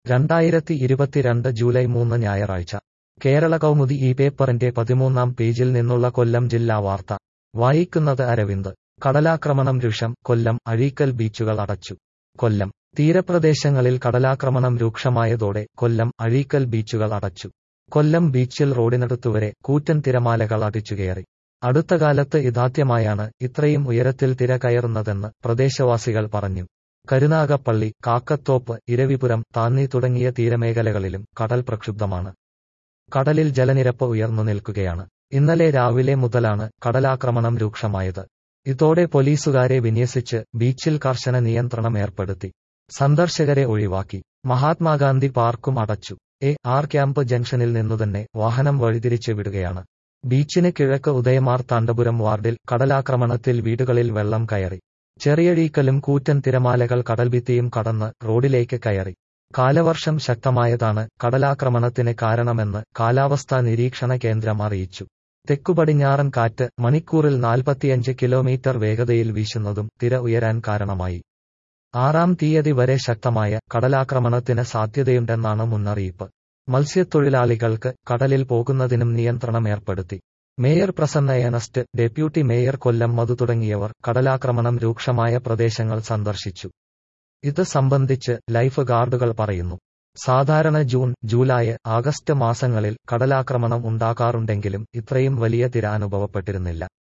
രണ്ടായിരത്തി ഇരുപത്തിരണ്ട് ജൂലൈ മൂന്ന് ഞായറാഴ്ച കേരള കൗമുദി ഈ പേപ്പറിന്റെ പതിമൂന്നാം പേജിൽ നിന്നുള്ള കൊല്ലം ജില്ലാ വാർത്ത വായിക്കുന്നത് അരവിന്ദ് കടലാക്രമണം രൂക്ഷം കൊല്ലം അഴീക്കൽ ബീച്ചുകൾ അടച്ചു കൊല്ലം തീരപ്രദേശങ്ങളിൽ കടലാക്രമണം രൂക്ഷമായതോടെ കൊല്ലം അഴീക്കൽ ബീച്ചുകൾ അടച്ചു കൊല്ലം ബീച്ചിൽ റോഡിനടുത്തുവരെ കൂറ്റൻ തിരമാലകൾ അടിച്ചുകയറി അടുത്ത കാലത്ത് ഇതാദ്യമായാണ് ഇത്രയും ഉയരത്തിൽ തിര കയറുന്നതെന്ന് പ്രദേശവാസികൾ പറഞ്ഞു കരുനാഗപ്പള്ളി കാക്കത്തോപ്പ് ഇരവിപുരം താന്നി തുടങ്ങിയ തീരമേഖലകളിലും കടൽ പ്രക്ഷുബ്ധമാണ് കടലിൽ ജലനിരപ്പ് ഉയർന്നു നിൽക്കുകയാണ് ഇന്നലെ രാവിലെ മുതലാണ് കടലാക്രമണം രൂക്ഷമായത് ഇതോടെ പോലീസുകാരെ വിന്യസിച്ച് ബീച്ചിൽ കർശന നിയന്ത്രണം ഏർപ്പെടുത്തി സന്ദർശകരെ ഒഴിവാക്കി മഹാത്മാഗാന്ധി പാർക്കും അടച്ചു എ ആർ ക്യാമ്പ് ജംഗ്ഷനിൽ നിന്നുതന്നെ വാഹനം വഴിതിരിച്ച് വിടുകയാണ് ബീച്ചിന് കിഴക്ക് ഉദയമാർ താണ്ടപുരം വാർഡിൽ കടലാക്രമണത്തിൽ വീടുകളിൽ വെള്ളം കയറി ചെറിയഴീക്കലും കൂറ്റൻ തിരമാലകൾ കടൽഭിത്തിയും കടന്ന് റോഡിലേക്ക് കയറി കാലവർഷം ശക്തമായതാണ് കടലാക്രമണത്തിന് കാരണമെന്ന് കാലാവസ്ഥാ നിരീക്ഷണ കേന്ദ്രം അറിയിച്ചു തെക്കുപടിഞ്ഞാറൻ കാറ്റ് മണിക്കൂറിൽ നാൽപ്പത്തിയഞ്ച് കിലോമീറ്റർ വേഗതയിൽ വീശുന്നതും തിര ഉയരാൻ കാരണമായി ആറാം തീയതി വരെ ശക്തമായ കടലാക്രമണത്തിന് സാധ്യതയുണ്ടെന്നാണ് മുന്നറിയിപ്പ് മത്സ്യത്തൊഴിലാളികൾക്ക് കടലിൽ പോകുന്നതിനും നിയന്ത്രണം ഏർപ്പെടുത്തി mayor Prasanna Ernest deputy mayor Kollam Madhu തുടങ്ങിയവർ കടലാക്രമണം രൂക്ഷമായ പ്രദേശങ്ങൾ സന്ദർശിച്ചു ഇത് സംബന്ധിച്ച് ലൈഫ് ഗാർഡുകൾ പറയുന്നു സാധാരണ ജൂൺ ജൂലൈ ആഗസ്റ്റ് മാസങ്ങളിൽ കടലാക്രമണം ഉണ്ടാകാറുണ്ടെങ്കിലും ഇത്രയും വലിയ തിര അനുഭവപ്പെട്ടിരുന്നില്ല